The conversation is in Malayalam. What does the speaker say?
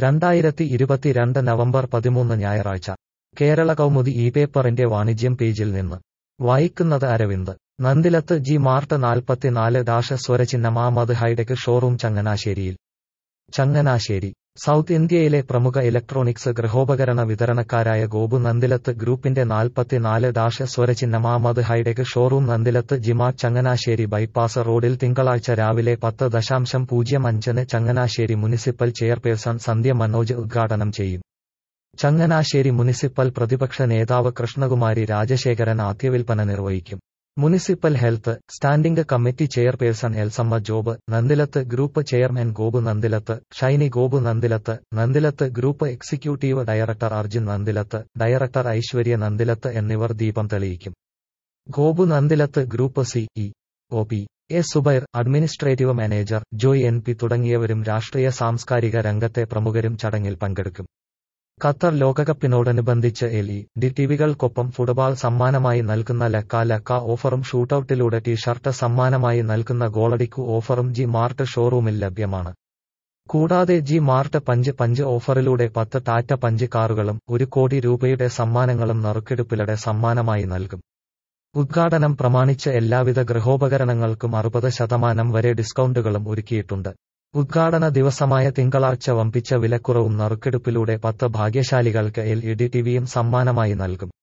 രണ്ടായിരത്തി ഇരുപത്തിരണ്ട് നവംബർ പതിമൂന്ന് ഞായറാഴ്ച കേരള കൗമുദി ഈ പേപ്പറിന്റെ വാണിജ്യം പേജിൽ നിന്ന് വായിക്കുന്നത് അരവിന്ദ് നന്ദിലത്ത് ജി മാർട്ട് നാൽപ്പത്തിനാല് ഡാഷ് സ്വരചിഹ്നം ആമത് hi-tech showroom Changanassery Changanassery south ഇന്ത്യയിലെ പ്രമുഖ ഇലക്ട്രോണിക്സ് ഗൃഹോപകരണ വിതരണക്കാരായ ഗോപു നന്ദിലത്ത് ഗ്രൂപ്പിന്റെ നാൽപ്പത്തിനാല് ഡാഷ് സ്വരചിഹ്നം ആമത് hi-tech showroom Nandilath G mart Changanassery bypass റോഡിൽ തിങ്കളാഴ്ച രാവിലെ പത്ത് ദശാംശം പൂജ്യം അഞ്ചിന് ചങ്ങനാശ്ശേരി മുനിസിപ്പൽ ചെയർപേഴ്സൺ സന്ധ്യ മനോജ് ഉദ്ഘാടനം ചെയ്യും ചങ്ങനാശ്ശേരി മുനിസിപ്പൽ പ്രതിപക്ഷ നേതാവ് കൃഷ്ണകുമാരി രാജശേഖരൻ ആദ്യവിൽപ്പന നിർവഹിക്കും municipal health standing committee chairperson Elsamma Job Nandilath group chairman Gopu Nandilath Shiny Gopu Nandilath Nandilath group executive director Arjun Nandilath director Aishwarya Nandilath എന്നിവർ ദീപം തെളിയിക്കും Gopu Nandilath group C E O P A Zubair administrative manager Joy N P തുടങ്ങിയവരും രാഷ്ട്രീയ സാംസ്കാരിക രംഗത്തെ പ്രമുഖരും ചടങ്ങിൽ പങ്കെടുക്കും ഖത്തർ ലോകകപ്പിനോടനുബന്ധിച്ച് എൽ ഇ ഡി ടിവികൾക്കൊപ്പം ഫുട്ബോൾ സമ്മാനമായി നൽകുന്ന ലക്ക ലക്ക ഓഫറും ഷൂട്ടൌട്ടിലൂടെ ടി ഷർട്ട് സമ്മാനമായി നൽകുന്ന ഗോളടിക്കു ഓഫറും ജി മാർട്ട് ഷോറൂമിൽ ലഭ്യമാണ് കൂടാതെ ജി മാർട്ട് പഞ്ച് പഞ്ച് ഓഫറിലൂടെ പത്ത് ടാറ്റ പഞ്ച് കാറുകളും ഒരു കോടി രൂപയുടെ സമ്മാനങ്ങളും നറുക്കെടുപ്പിലൂടെ സമ്മാനമായി നൽകും ഉദ്ഘാടനം പ്രമാണിച്ച് എല്ലാവിധ ഗൃഹോപകരണങ്ങൾക്കും അറുപത് ശതമാനം വരെ ഡിസ്കൗണ്ടുകളും ഒരുക്കിയിട്ടുണ്ട് ഉദ്ഘാടന ദിവസമായ തിങ്കളാഴ്ച വമ്പിച്ച വിലക്കുറവും നറുക്കെടുപ്പിലൂടെ പത്ത് ഭാഗ്യശാലികൾക്ക് എൽ ഇ ഡി ടിവിയും സമ്മാനമായി നൽകും